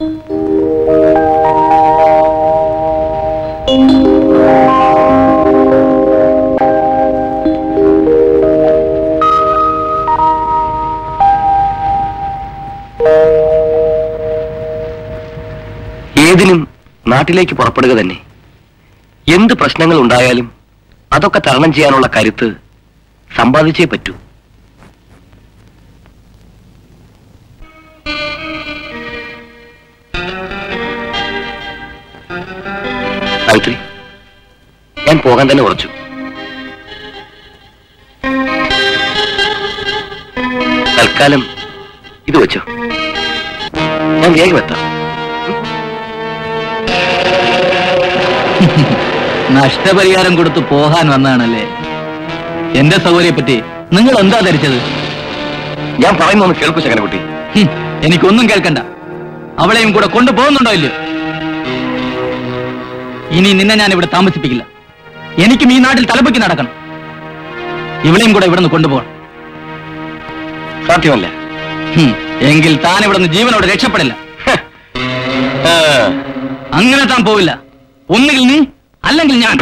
ഏതിനും നാട്ടിലേക്ക് പുറപ്പെടുക തന്നെ എന്ത് പ്രശ്നങ്ങൾ ഉണ്ടായാലും അതൊക്കെ തരണം ചെയ്യാനുള്ള കരുത്ത് സമ്പാദിച്ചേ പറ്റൂ സാവിത്രി ഞാൻ പോകാൻ തന്നെ ഉറച്ചു തൽക്കാലം ഇത് വെച്ചോ ഞാൻ വേഗം എത്താം നഷ്ടപരിഹാരം കൊടുത്ത് പോകാൻ വന്നതാണല്ലേ എന്റെ സൗകര്യപ്പറ്റി നിങ്ങൾ എന്താ ധരിച്ചത് ഞാൻ പറയുന്നൊന്ന് കേൾക്കൂ ശകനകുട്ടി ഹും, എനിക്കൊന്നും കേൾക്കണ്ട അവളെയും കൂടെ കൊണ്ടുപോകുന്നുണ്ടോ ഇല്ലയോ ഇനി നിന്നെ ഞാൻ ഇവിടെ താമസിപ്പിക്കില്ല എനിക്കും ഈ നാട്ടിൽ തലപ്പൊക്കി നടക്കണം ഇവളെയും കൂടെ ഇവിടെ നിന്ന് കൊണ്ടുപോകണം സാധ്യമല്ല ഹും, എങ്കിൽ താൻ ഇവിടെ നിന്ന് ജീവനോട് രക്ഷപ്പെടില്ല ആ, അങ്ങനെ താൻ പോവില്ല ഒന്നുകിൽ നീ അല്ലെങ്കിൽ ഞാൻ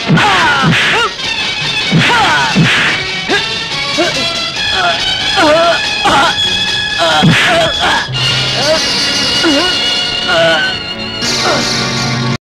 ആ